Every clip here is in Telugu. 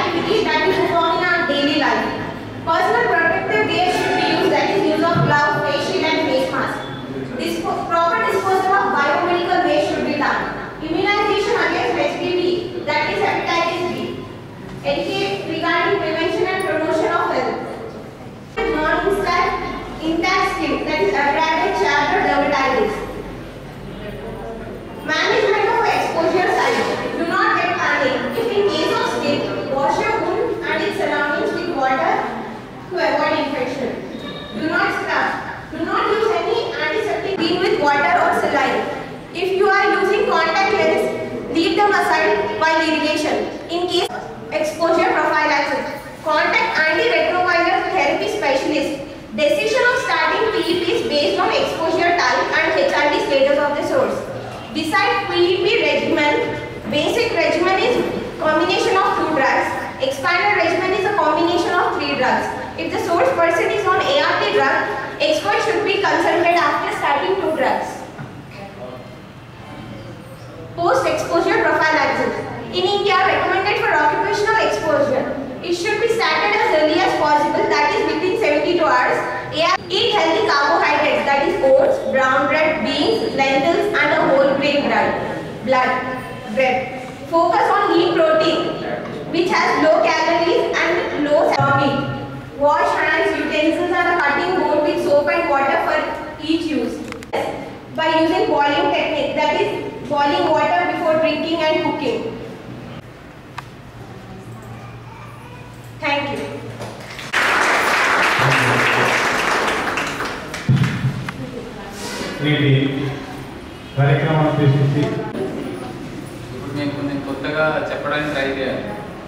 activity that we perform in our daily life. Personal protective gear should be used, that is use of glove, face shield and face mask. Dispo- proper disposal of biomedical waste should be done. Immunization against HPV, that is hepatitis B. Educate regarding prevention and promotion of health. Non-intact intact skin, that is atopic chatter dermatitis. Management of exposure site. Do not get panic. If in case of skin, wash your wound and its surroundings with water to avoid infection. Do not scrub. Do not use any antiseptic clean with water or saline. If you are using contact lens, leave them aside while irrigation. In case exposure prophylaxis, contact antiretroviral therapy specialist. Decision of starting PEP is based on exposure type and HRD status of the source. Beside PEP regimen, basic regimen is combination of two drugs. Expanded regimen is a combination of three drugs. If the source person is on ART drug, expert should be consulted after starting two drugs. Post-exposure prophylaxis. In India, recommended for occupational exposure. It should be started as early as possible, that is within 72 hours. AR Eat healthy carbohydrates, that is oats, brown bread, beans, lentils, and a whole grain bread. Blood, bread. Focus on lean protein, which has low calories and low meat. Wash hands, utensils, and a cutting board with soap and water for each use. By using boiling technique, that is boiling water before drinking and cooking. Thank you. నేటి కార్యక్రమాన్ని ఉద్దేశించి ఇప్పుడు మీకు నేను కొత్తగా చెప్పడానికి ట్రై చేయాలి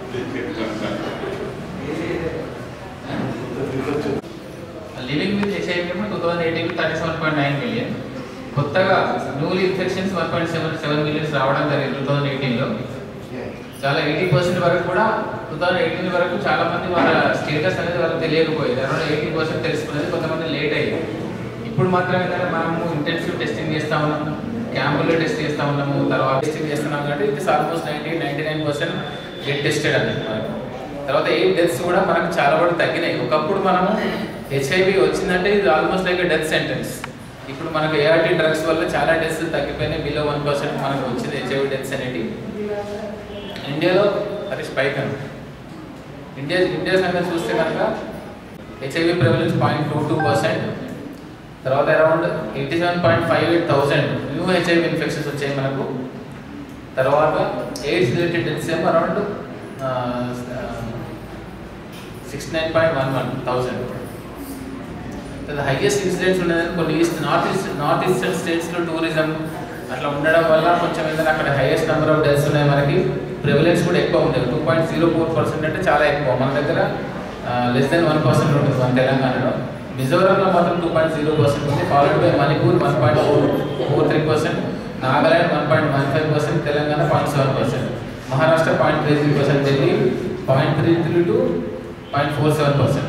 living with HIV two thousand eighteen thirty seven point nine million కొత్తగా newly infections one point seven seven millions రావడం జరిగింది టూ థౌసండ్ ఎయిటీన్లో చాలా ఎయిటీ పర్సెంట్ వరకు కూడా టూ థౌసండ్ ఎయిటీన్ వరకు చాలా మంది వాళ్ళ స్టేటస్ అనేది వాళ్ళకి తెలియకపోయేది అరౌండ్ ఎయిటీ పర్సెంట్ తెలుసుకునేది కొంతమంది లేట్ అయ్యింది ఇప్పుడు మాత్రం ఏంటంటే మనము ఇంటెన్సివ్ టెస్టింగ్ చేస్తా ఉన్నాము క్యాంపుల్లో టెస్ట్ చేస్తా ఉన్నాము తర్వాత టెస్టింగ్ చేస్తున్నాం కాబట్టి it's almost ninety ninety nine percent get tested అనేది మనకు తర్వాత ఏ డెత్స్ కూడా మనకు చాలా వరకు తగ్గినాయి ఒకప్పుడు మనము హెచ్ఐవి వచ్చిందంటే ఇది ఆల్మోస్ట్ లైక్ డెత్ సెంటెన్స్ ఇప్పుడు మనకు ఏఆర్టీ డ్రగ్స్ వల్ల చాలా డెత్స్ తగ్గిపోయినాయి బిలో వన్ పర్సెంట్ మనకు వచ్చింది హెచ్ఐవి డెత్స్ అనేవి ఇండియాలో అది స్పైక్ అని ఇండియా ఇండియా సంగతి చూస్తే కనుక HIV prevalence point two two percent తర్వాత around eighty seven point five eight thousand new HIV infections వచ్చాయి మనకు తర్వాత ఎయిడ్స్ రిలేటెడ్ డెత్స్ ఏమో around six nine point one one thousand highest incidents ఉన్నది కొన్ని east north east north eastern స్టేట్స్లో టూరిజం అట్లా ఉండడం వల్ల కొంచెం ఏదైనా అక్కడ హైయెస్ట్ నెంబర్ ఆఫ్ డెత్స్ ఉన్నాయి మనకి ప్రివలెన్స్ కూడా ఎక్కువ ఉండేది two point zero four percent అంటే చాలా ఎక్కువ మన దగ్గర లెస్ దెన్ వన్ పర్సెంట్ ఉంటుంది మన తెలంగాణలో మిజోరాంలో మాత్రం టూ పాయింట్ జీరో పర్సెంట్ ఉంది followed by Manipur one point four four three percent Nagaland one point one five percent Telangana point seven percent Maharashtra point three three percent Delhi point three three to point four seven percent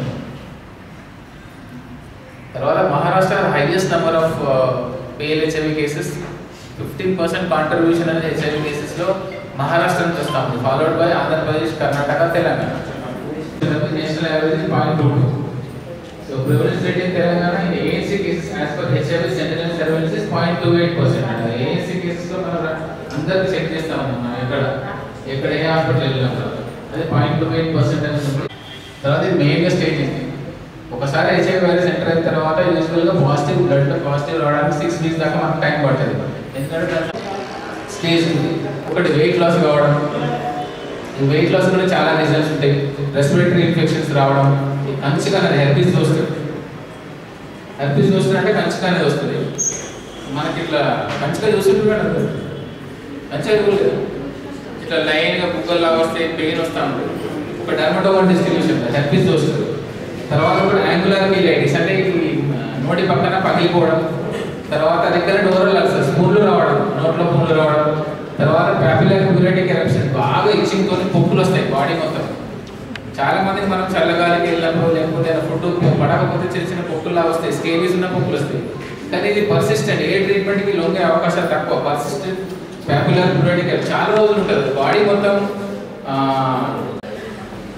తర్వాత Maharashtra highest number of pale HIV cases fifteen percent contribution అనేది హెచ్ఐవి కేసెస్లో మహారాష్ట్ర నుంచి వస్తాం followed by Andhra Pradesh Karnataka Telangana national average point two two so prevalence rate in Telangana in ANC cases as per HIV central services point two eight percent అండి ఏఎన్సీ కేసెస్లో మనం అందరికి చెక్ చేస్తా ఉన్నాం మనం ఎక్కడ ఎక్కడ ఏ హాస్పిటల్ వెళ్ళినాం అదే పాయింట్ టూ ఎయిట్ పర్సెంట్ అనేది ఉంది తర్వాత ఇది మెయిన్గా స్టేజ్ ఇది ఒకసారి హెచ్ఐవి వైరస్ ఎంటర్ అయిన తర్వాత యూజువల్గా పాజిటివ్ బ్లడ్ పాజిటివ్ రావడానికి సిక్స్ వీక్స్ దాకా మనకు టైం పడుతుంది ఎందుకంటే స్టేజ్ ఉంది ఒకటి వెయిట్ లాస్ కావడం ఈ వెయిట్ లాస్ కూడా చాలా రీజన్స్ ఉంటాయి రెస్పిరేటరీ ఇన్ఫెక్షన్స్ రావడం ఈ కంచిగా అనేది హెర్పీస్ వస్తుంది హెర్పీస్ వస్తుంది అంటే కంచిగా అనేది వస్తుంది మనకి ఇట్లా కంచిగా చూస్తుంటే మేడం కంచిగా లేదు ఇట్లా లైన్గా బుగ్గల్లాగా వస్తే పెయిన్ వస్తూ ఉంటుంది ఒక డర్మటోగన్ డిస్ట్రిబ్యూషన్ హెర్పీస్ వస్తుంది తర్వాత కూడా యాంగులర్ మీలైటిస్ అంటే ఈ నోటి పక్కన పగిలిపోవడం తర్వాత దగ్గర డోరల్ అల్సర్స్ పుళ్ళు రావడం నోట్లో పుళ్ళు రావడం తర్వాత పాపులర్ మ్యూరేటిక్ ఎరప్షన్ బాగా ఇచ్చింగ్ తోని పొక్కులు వస్తాయి బాడీ మొత్తం చాలా మందికి మనం చల్లగాలికి వెళ్ళినప్పుడు లేకపోతే ఫుడ్ పడకపోతే చిన్న చిన్న పొక్కుల్లా వస్తాయి స్కేవీస్ ఉన్న పొక్కులు వస్తాయి కానీ ఇది పర్సిస్టెంట్ ఏ ట్రీట్మెంట్కి లొంగే అవకాశాలు తక్కువ పర్సిస్టెంట్ పాపులర్ మ్యూరేటిక్ చాలా రోజులు ఉంటుంది బాడీ మొత్తం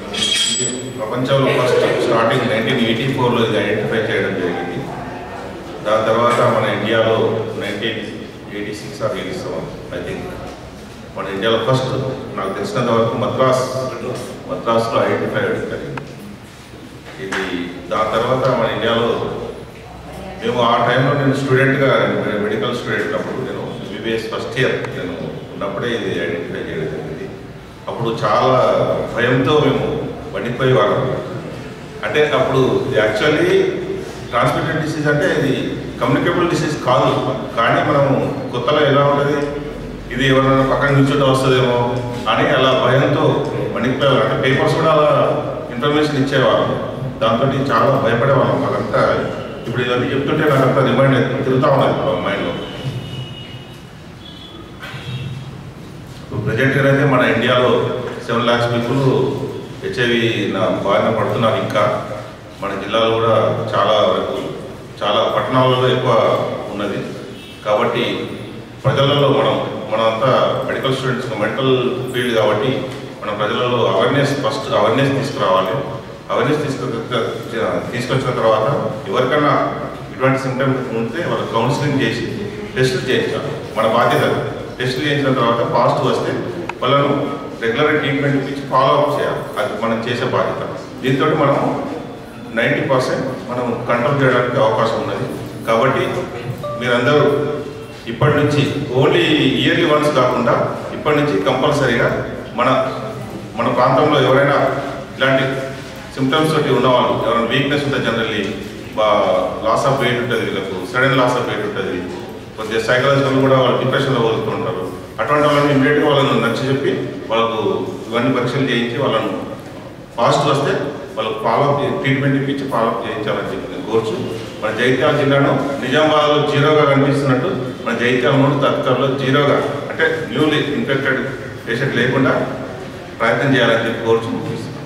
ఇది ప్రపంచంలో ఫస్ట్ స్టార్టింగ్ నైన్టీన్ ఎయిటీ ఫోర్లో ఇది ఐడెంటిఫై చేయడం జరిగింది దాని తర్వాత మన ఇండియాలో nineteen eighty six or eighty seven I think మన ఇండియాలో ఫస్ట్ నాకు తెలిసినంత వరకు మద్రాస్ మద్రాస్లో ఐడెంటిఫై అవ్వడం జరిగింది ఇది దాని తర్వాత మన ఇండియాలో మేము ఆ టైంలో నేను స్టూడెంట్గా మెడికల్ స్టూడెంట్ అప్పుడు నేను ఎంబీబీఎస్ ఫస్ట్ ఇయర్ నేను ఉన్నప్పుడే ఇది ఐడెంటిఫై చేయడం జరిగింది అప్పుడు చాలా భయంతో మేము వణికిపోయే వాళ్ళం అంటే అప్పుడు యాక్చువల్లీ ట్రాన్స్మిటెడ్ డిసీజ్ అంటే ఇది కమ్యూనికేబుల్ డిసీజ్ కాదు కానీ మనము కొత్తలో ఎలా ఉంటుంది ఇది ఎవరైనా పక్కన కూర్చుంటే వస్తుందేమో అని అలా భయంతో వణికిపోయేవాళ్ళం అంటే పేపర్స్ కూడా అలా ఇన్ఫర్మేషన్ ఇచ్చేవాళ్ళం దాంతో చాలా భయపడేవాళ్ళం మాకంతా ఇప్పుడు ఇవన్నీ చెప్తుంటే నాకంతా రిమైండ్ తిరుగుతూ ఉన్నది మైండ్లో ఇప్పుడు ప్రజెంట్గా అయితే మన ఇండియాలో సెవెన్ ల్యాక్స్ పీపుల్ హెచ్ఐవి నా బారిన పడుతున్నారు ఇంకా మన జిల్లాలో కూడా చాలా వరకు చాలా పట్టణాలలో ఎక్కువ ఉన్నది కాబట్టి ప్రజలలో మనం మనంతా మెడికల్ స్టూడెంట్స్ మెడికల్ ఫీల్డ్ కాబట్టి మన ప్రజలలో అవేర్నెస్ ఫస్ట్ అవేర్నెస్ తీసుకురావాలి అవేర్నెస్ తీసుకు తీసుకొచ్చిన తర్వాత ఎవరికైనా ఇటువంటి సిమ్టమ్స్ ఉంటే వాళ్ళకి కౌన్సిలింగ్ చేసి టెస్టులు చేయించాలి మన బాధ్యత అది. టెస్టులు చేయించిన తర్వాత పాజిటివ్ వస్తే వాళ్ళను రెగ్యులర్ ట్రీట్మెంట్ ఇచ్చి ఫాలో అప్ చేయాలి అది మనం చేసే బాధ్యత దీంతో మనం నైంటీ పర్సెంట్ మనం కంట్రోల్ చేయడానికి అవకాశం ఉన్నది కాబట్టి మీరందరూ ఇప్పటి నుంచి ఓన్లీ ఇయర్లీ వన్స్ కాకుండా ఇప్పటి నుంచి కంపల్సరీగా మన మన ప్రాంతంలో ఎవరైనా ఇలాంటి సిమ్టమ్స్ తోటి ఉన్నవాళ్ళు ఎవరైనా వీక్నెస్ ఉంటుంది జనరల్లీ లాస్ ఆఫ్ వెయిట్ ఉంటుంది వీళ్ళకు సడన్ లాస్ ఆఫ్ వెయిట్ ఉంటుంది కొద్దిగా సైకలాజికల్ కూడా వాళ్ళు డిప్రెషన్లో వదులుతూ ఉంటారు అటువంటి వాళ్ళని ఇమీడియట్గా వాళ్ళని నచ్చ చెప్పి వాళ్ళకు ఇవన్నీ పరీక్షలు చేయించి వాళ్ళను పాజిటివ్ వస్తే వాళ్ళకు ఫాలోఅప్ ట్రీట్మెంట్ ఇప్పించి ఫాలోఅప్ చేయించాలని చెప్పి నేను కోర్చు మన జైత్యాల జిల్లాను నిజామాబాద్లో జీరోగా కనిపిస్తున్నట్టు మన జైత్యాల నుండి తత్కాలలో జీరోగా అంటే న్యూలీ ఇన్ఫెక్టెడ్ పేషెంట్ లేకుండా ప్రయత్నం చేయాలని చెప్పి కోర్చు ముగిస్తున్నాను